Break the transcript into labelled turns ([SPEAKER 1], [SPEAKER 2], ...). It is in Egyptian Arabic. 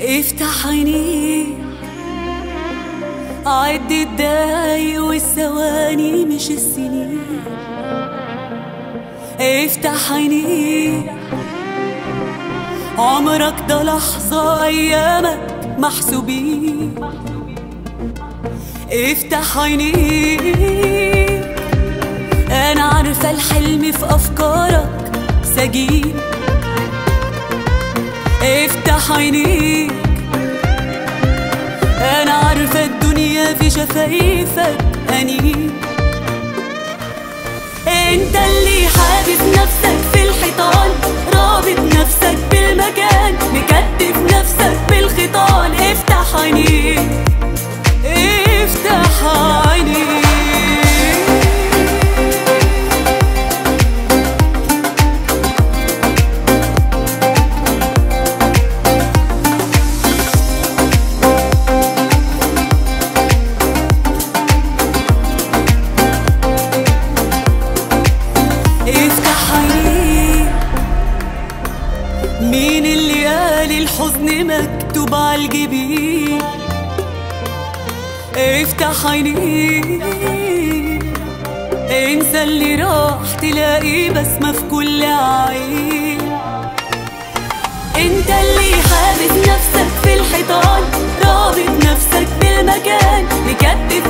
[SPEAKER 1] افتح عينيك عد الدقايق والثواني مش السنين افتح عينيك عمرك ده لحظة أيامك محسوبين افتح عينيك أنا عارفة الحلم في أفكارك سجين افتح عينيك أنا عارفة الدنيا في شفايفك أنين انت اللي حابس نفسك في الحيطان رابط نفسك بالمكان مكتف نفسك بالخيطان افتح عينيك افتح عينيك افتح عينيك مين اللي قال الحزن مكتوب على الجبين افتح عينيك انسى اللي راح تلاقي بسمة في كل عين انت اللي حابس نفسك في الحيطان رابط نفسك بالمكان مكتف